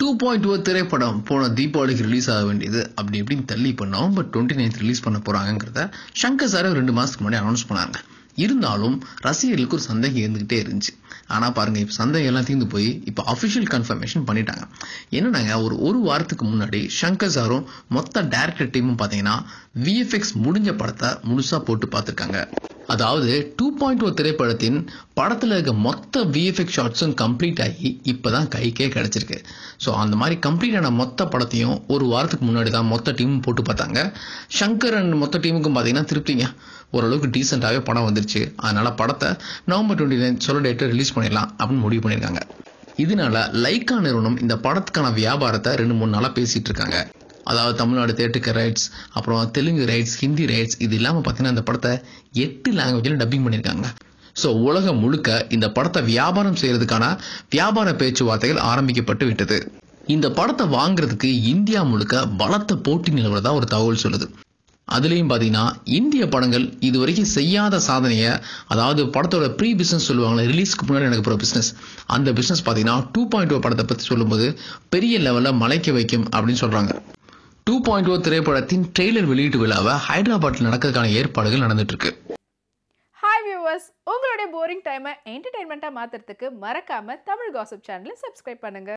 two point ஓ திரைப்படம் போன தீபாவளிக்கு ரிலீஸ் ஆக வேண்டியது அப்படி இப்படின்னு தள்ளி இப்போ நவம்பர் டுவெண்ட்டி நைன்த் ரிலீஸ் பண்ண போகிறாங்கிறத சங்கர் சார் ரெண்டு மாதத்துக்கு முன்னாடி அனௌன்ஸ் பண்ணாங்க இருந்தாலும் ரசிகர்களுக்கு ஒரு சந்தேகம் இருந்துகிட்டே இருந்துச்சு ஆனால் பாருங்க இப்போ சந்தேகம் எல்லாம் தீர்ந்து போய் இப்போ அஃபிஷியல் கன்ஃபர்மேஷன் பண்ணிட்டாங்க என்னன்னாங்க ஒரு ஒரு வாரத்துக்கு முன்னாடி சங்கர் சாரும் மொத்த டேரக்டர் டீமும் பார்த்தீங்கன்னா விஎஃப்எக்ஸ் முடிஞ்ச படத்தை முழுசாக போட்டு பார்த்துருக்காங்க அதாவது டூ பாயிண்ட் ஓ திரைப்படத்தின் படத்தில் இருக்க மொத்த விஎஃப்எக்ஸ் ஷாட்ஸும் கம்ப்ளீட் ஆகி இப்போ தான் கைக்கே கிடச்சிருக்கு ஸோ அந்த மாதிரி கம்ப்ளீட் ஆன மொத்த படத்தையும் ஒரு வாரத்துக்கு முன்னாடி தான் மொத்த டீமும் போட்டு பார்த்தாங்க சங்கர் அண்ட் மொத்த டீமுக்கும் பார்த்தீங்கன்னா திருப்திங்க ஓரளவுக்கு டீசெண்டாகவே படம் வந்துருச்சு அதனால் படத்தை நவம்பர் டுவெண்ட்டி நைன் சொல்ல டேட்டை ரிலீஸ் பண்ணிடலாம் அப்படின்னு முடிவு பண்ணியிருக்காங்க இதனால லைக்கா நிறுவனம் இந்த படத்துக்கான வியாபாரத்தை ரெண்டு மூணு நாளாக பேசிகிட்டு இருக்காங்க அதாவது தமிழ்நாடு தேட்டருக்கு ரைட்ஸ் அப்புறம் தெலுங்கு ரைட்ஸ் ஹிந்தி ரைட்ஸ் இது இல்லாமல் பார்த்தீங்கன்னா இந்த படத்தை எட்டு லாங்குவேஜில் டப்பிங் பண்ணியிருக்காங்க ஸோ உலகம் முழுக்க இந்த படத்தை வியாபாரம் செய்யறதுக்கான வியாபார பேச்சுவார்த்தைகள் ஆரம்பிக்கப்பட்டு விட்டது இந்த படத்தை வாங்குறதுக்கு இந்தியா முழுக்க பலத்த போட்டி நிலவுறதா ஒரு தகவல் சொல்லுது அதுலேயும் பார்த்தீங்கன்னா இந்திய படங்கள் இது வரைக்கும் செய்யாத சாதனையை அதாவது படத்தோட ப்ரீ பிஸ்னஸ் சொல்லுவாங்களே ரிலீஸ்க்கு முன்னாடி எனக்கு போகிற பிஸ்னஸ் அந்த பிஸ்னஸ் பார்த்தீங்கன்னா டூ பாயிண்ட் ஓ படத்தை பற்றி சொல்லும்போது பெரிய லெவலில் மலைக்க வைக்கும் அப்படின்னு சொல்கிறாங்க டூ பாயிண்ட் ஓ திரைப்படத்தின் ட்ரெய்லர் வெளியீட்டு விழாவை ஹைதராபாத்தில் நடக்கிறதுக்கான ஏற்பாடுகள் நடந்துட்டு இருக்கு ஹாய் வியூவர்ஸ் உங்களுடைய போரிங் டைமை என்டர்டைன்மெண்ட்டாக மாற்றுறதுக்கு மறக்காம தமிழ் காசிப் சேனலை சப்ஸ்கிரைப் பண்ணுங்க